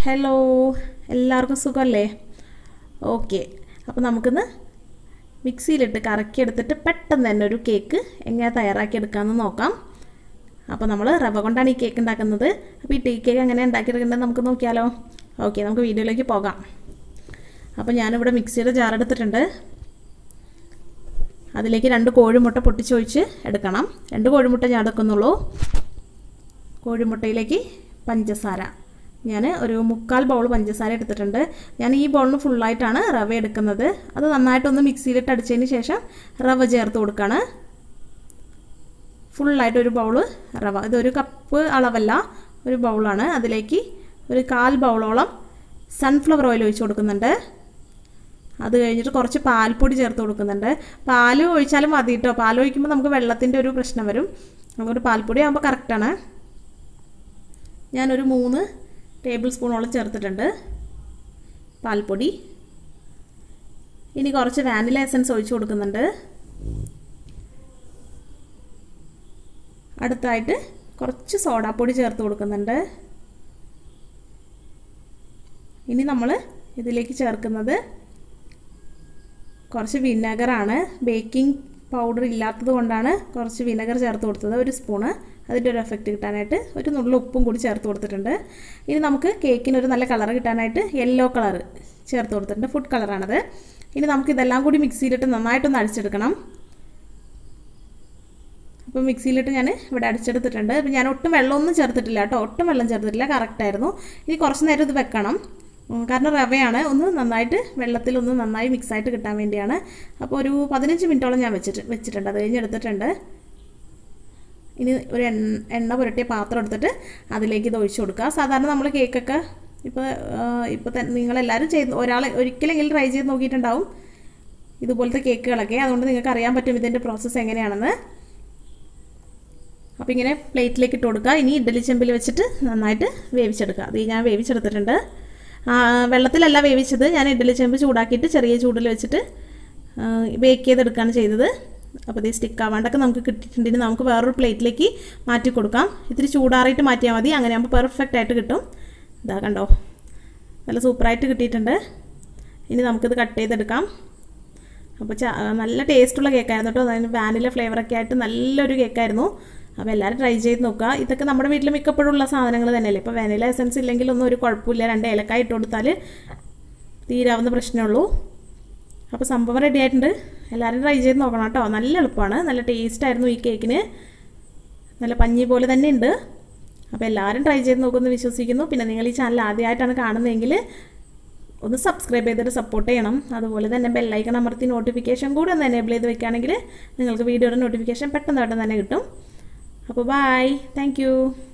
hello എല്ലാവർക്കും സുഖമല്ലേ okay അപ്പോൾ നമുക്കിന്ന് മിക്സിയിലിട്ട് കറക്കിയെടുത്തിട്ട് പെട്ടെന്ന് തന്നെ ഒരു കേക്ക് എങ്ങനെ തയ്യാറാക്കി എടുക്കാമെന്ന് നോക്കാം അപ്പോൾ നമ്മൾ റവ കൊണ്ടാണ് ഈ കേക്ക് ഉണ്ടാക്കുന്നത് അപ്പോൾ ഈ ടീ കേക്ക് എങ്ങനെ ഉണ്ടാക്കിയെടുക്കേണ്ടത് നമുക്ക് നോക്കിയാലോ ഓക്കെ നമുക്ക് വീഡിയോയിലേക്ക് പോകാം അപ്പോൾ ഞാനിവിടെ മിക്സിയുടെ ജാർ എടുത്തിട്ടുണ്ട് അതിലേക്ക് രണ്ട് കോഴിമുട്ട പൊട്ടിച്ചൊഴിച്ച് എടുക്കണം രണ്ട് കോഴിമുട്ട ഞാൻ എടുക്കുന്നുള്ളൂ കോഴിമുട്ടയിലേക്ക് പഞ്ചസാര ഞാൻ ഒരു മുക്കാൽ ബൗൾ പഞ്ചസാര എടുത്തിട്ടുണ്ട് ഞാൻ ഈ ബൗളിന് ഫുള്ളായിട്ടാണ് റവ എടുക്കുന്നത് അത് നന്നായിട്ടൊന്ന് മിക്സിയിലിട്ട് അടിച്ചതിന് ശേഷം റവ ചേർത്ത് കൊടുക്കുകയാണ് ഫുള്ളായിട്ട് ഒരു ബൗള് റവ ഇതൊരു കപ്പ് അളവല്ല ഒരു ബൗളാണ് അതിലേക്ക് ഒരു കാൽ ബൗളോളം സൺഫ്ലവർ ഓയിൽ ഒഴിച്ച് കൊടുക്കുന്നുണ്ട് അത് കഴിഞ്ഞിട്ട് കുറച്ച് പാൽപ്പൊടി ചേർത്ത് കൊടുക്കുന്നുണ്ട് പാൽ ഒഴിച്ചാലും മതി കേട്ടോ പാൽ ഒഴിക്കുമ്പോൾ നമുക്ക് വെള്ളത്തിൻ്റെ ഒരു പ്രശ്നം വരും അതുകൊണ്ട് പാൽപ്പൊടി ആകുമ്പോൾ കറക്റ്റാണ് ഞാനൊരു മൂന്ന് ടേബിൾ സ്പൂണോളം ചേർത്തിട്ടുണ്ട് പാൽപ്പൊടി ഇനി കുറച്ച് വാനില എസൻസ് ഒഴിച്ച് കൊടുക്കുന്നുണ്ട് അടുത്തായിട്ട് കുറച്ച് സോഡാപ്പൊടി ചേർത്ത് കൊടുക്കുന്നുണ്ട് ഇനി നമ്മൾ ഇതിലേക്ക് ചേർക്കുന്നത് കുറച്ച് വിനെഗറാണ് ബേക്കിംഗ് പൗഡർ ഇല്ലാത്തത് കൊണ്ടാണ് കുറച്ച് വിനെഗർ ചേർത്ത് കൊടുത്തത് ഒരു സ്പൂണ് അതിൻ്റെ ഒരു എഫക്റ്റ് കിട്ടാനായിട്ട് ഒരു നുള്ള ഉപ്പും കൂടി ചേർത്ത് കൊടുത്തിട്ടുണ്ട് ഇനി നമുക്ക് കേക്കിന് ഒരു നല്ല കളർ കിട്ടാനായിട്ട് യെല്ലോ കളർ ചേർത്ത് കൊടുത്തിട്ടുണ്ട് ഫുഡ് കളറാണത് ഇനി നമുക്ക് ഇതെല്ലാം കൂടി മിക്സിയിലിട്ട് നന്നായിട്ടൊന്ന് അടിച്ചെടുക്കണം അപ്പോൾ മിക്സിയിലിട്ട് ഞാൻ ഇവിടെ അടിച്ചെടുത്തിട്ടുണ്ട് അപ്പോൾ ഞാൻ ഒട്ടും വെള്ളമൊന്നും ചേർത്തിട്ടില്ല കേട്ടോ ഒട്ടും വെള്ളം ചേർത്തിട്ടില്ല കറക്റ്റായിരുന്നു ഇനി കുറച്ച് നേരം ഇത് വെക്കണം കാരണം റവയാണ് ഒന്ന് നന്നായിട്ട് വെള്ളത്തിലൊന്ന് നന്നായി മിക്സായിട്ട് കിട്ടാൻ വേണ്ടിയാണ് അപ്പോൾ ഒരു പതിനഞ്ച് മിനിറ്റോളം ഞാൻ വെച്ചിട്ട് വെച്ചിട്ടുണ്ട് അത് കഴിഞ്ഞെടുത്തിട്ടുണ്ട് ഇനി ഒരു എണ്ണ എണ്ണ പുരട്ടിയ പാത്രം എടുത്തിട്ട് അതിലേക്ക് ഇത് ഒഴിച്ചു കൊടുക്കുക സാധാരണ നമ്മൾ കേക്കൊക്കെ ഇപ്പോൾ ഇപ്പോൾ തന്നെ നിങ്ങളെല്ലാവരും ചെയ്ത് ഒരാൾ ഒരിക്കലെങ്കിലും ട്രൈ ചെയ്ത് നോക്കിയിട്ടുണ്ടാവും ഇതുപോലത്തെ കേക്കുകളൊക്കെ അതുകൊണ്ട് നിങ്ങൾക്ക് അറിയാൻ പറ്റും ഇതിൻ്റെ പ്രോസസ്സ് എങ്ങനെയാണെന്ന് അപ്പോൾ ഇങ്ങനെ പ്ലേറ്റിലേക്ക് ഇട്ട് കൊടുക്കുക ഇനി ഇഡ്ഡലി ചെമ്പിൽ വെച്ചിട്ട് നന്നായിട്ട് വേവിച്ചെടുക്കുക അത് ഞാൻ വേവിച്ചെടുത്തിട്ടുണ്ട് വെള്ളത്തിലല്ല വേവിച്ചത് ഞാൻ ഇഡ്ഡലി ചെമ്പ് ചൂടാക്കിയിട്ട് ചെറിയ ചൂടിൽ വെച്ചിട്ട് ബേക്ക് ചെയ്തെടുക്കുകയാണ് ചെയ്തത് അപ്പോൾ ഇത് സ്റ്റിക്ക് ആവാണ്ടൊക്കെ നമുക്ക് കിട്ടിയിട്ടുണ്ടെങ്കിൽ നമുക്ക് വേറൊരു പ്ലേറ്റിലേക്ക് മാറ്റി കൊടുക്കാം ഇത്തിരി ചൂടാറിയിട്ട് മാറ്റിയാൽ മതി അങ്ങനെ ആകുമ്പോൾ പെർഫെക്റ്റ് ആയിട്ട് കിട്ടും ഇതാ കണ്ടോ നല്ല സൂപ്പറായിട്ട് കിട്ടിയിട്ടുണ്ട് ഇനി നമുക്കിത് കട്ട് ചെയ്തെടുക്കാം അപ്പോൾ നല്ല ടേസ്റ്റുള്ള കേക്കായിരുന്നു കേട്ടോ അതിന് വാനില ഫ്ലേവറൊക്കെ ആയിട്ട് നല്ലൊരു കേക്കായിരുന്നു അപ്പോൾ എല്ലാവരും ട്രൈ ചെയ്ത് നോക്കുക ഇതൊക്കെ നമ്മുടെ വീട്ടിൽ മിക്കപ്പോഴും ഉള്ള സാധനങ്ങൾ തന്നെയല്ലേ ഇപ്പോൾ വാനില എസൻസ് ഇല്ലെങ്കിലൊന്നും ഒരു കുഴപ്പമില്ല രണ്ട് ഏലക്കായ ഇട്ട് കൊടുത്താൽ തീരാവുന്ന പ്രശ്നമേ ഉള്ളൂ അപ്പോൾ സംഭവം റെഡി ആയിട്ടുണ്ട് എല്ലാവരും ട്രൈ ചെയ്ത് നോക്കണം കേട്ടോ നല്ല എളുപ്പമാണ് നല്ല ടേസ്റ്റ് ആയിരുന്നു ഈ കേക്കിന് നല്ല പഞ്ഞി പോലെ തന്നെ ഉണ്ട് അപ്പോൾ എല്ലാവരും ട്രൈ ചെയ്ത് നോക്കുമെന്ന് വിശ്വസിക്കുന്നു പിന്നെ നിങ്ങൾ ഈ ചാനൽ ആദ്യമായിട്ടാണ് കാണുന്നതെങ്കിൽ ഒന്ന് സബ്സ്ക്രൈബ് ചെയ്തിട്ട് സപ്പോർട്ട് ചെയ്യണം അതുപോലെ തന്നെ ബെല്ലൈക്കൺ അമർത്തി നോട്ടിഫിക്കേഷൻ കൂടി ഒന്ന് എനേബിൾ ചെയ്ത് വെക്കുകയാണെങ്കിൽ നിങ്ങൾക്ക് വീഡിയോയുടെ നോട്ടിഫിക്കേഷൻ പെട്ടെന്ന് പെട്ടെന്ന് തന്നെ കിട്ടും അപ്പോൾ ബായ് താങ്ക്